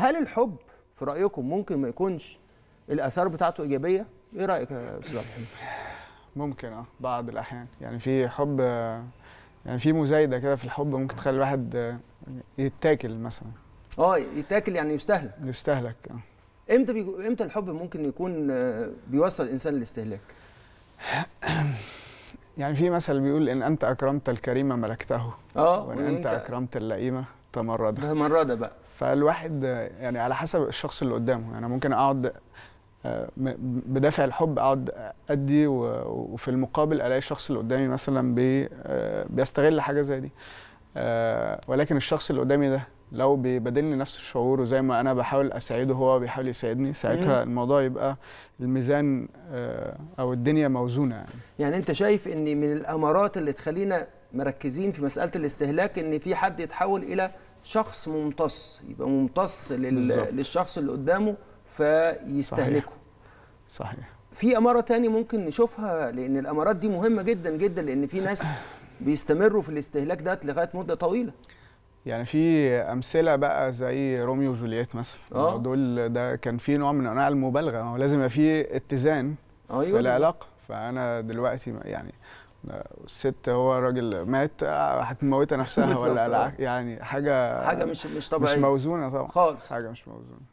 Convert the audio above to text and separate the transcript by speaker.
Speaker 1: هل الحب في رايكم ممكن ما يكونش الاثار بتاعته ايجابيه ايه رايك يا استاذ عبد الحميد
Speaker 2: ممكن اه بعض الاحيان يعني في حب يعني في مزايده كده في الحب ممكن تخلي الواحد آه، يتاكل مثلا
Speaker 1: اه يتاكل يعني يستهلك
Speaker 2: يستهلك اه
Speaker 1: امتى بيجو... امتى الحب ممكن يكون آه، بيوصل الانسان للاستهلاك
Speaker 2: يعني في مثل بيقول ان انت اكرمت الكريم ملكته
Speaker 1: اه
Speaker 2: وان انت اكرمت اللئيم تمرده
Speaker 1: ده مرده بقى
Speaker 2: فالواحد آه، يعني على حسب الشخص اللي قدامه يعني ممكن اقعد آه، م- بدافع الحب اقعد ادي و- وفي المقابل الاقي الشخص اللي قدامي مثلا بي آه، بيستغل حاجه زي دي آه، ولكن الشخص اللي قدامي ده لو بيبادلني نفس الشعور وزي ما انا بحاول اساعده هو بيحاول يساعدني ساعتها الموضوع يبقى الميزان آه، او الدنيا موزونه يعني
Speaker 1: يعني انت شايف ان من الامارات اللي تخلينا مركزين في مساله الاستهلاك ان في حد يتحول الى شخص ممتص يبقى ممتص لل...
Speaker 2: بالظبط.
Speaker 1: للشخص اللي قدامه فيستهلكه
Speaker 2: صحيح
Speaker 1: في اماره تاني ممكن نشوفها لان الامارات دي مهمه جدا جدا لان في ناس بيستمروا في الاستهلاك ده لغايه مده طويله
Speaker 2: يعني في امثله بقى زي روميو وجولييت مثلا
Speaker 1: آه.
Speaker 2: دول ده كان في نوع من انواع المبالغه هو لازم يبقى في اتزان في
Speaker 1: ايوه بالظبط.
Speaker 2: العلاقه فانا دلوقتي يعني الست هو راجل مات آه، هتموتها نفسها
Speaker 1: بالظبط،
Speaker 2: ولا
Speaker 1: آه.
Speaker 2: لا يعني حاجه
Speaker 1: حاجه مش مش
Speaker 2: مش
Speaker 1: طبيعيه
Speaker 2: موزونه طبعا
Speaker 1: خالص
Speaker 2: حاجه مش موزونه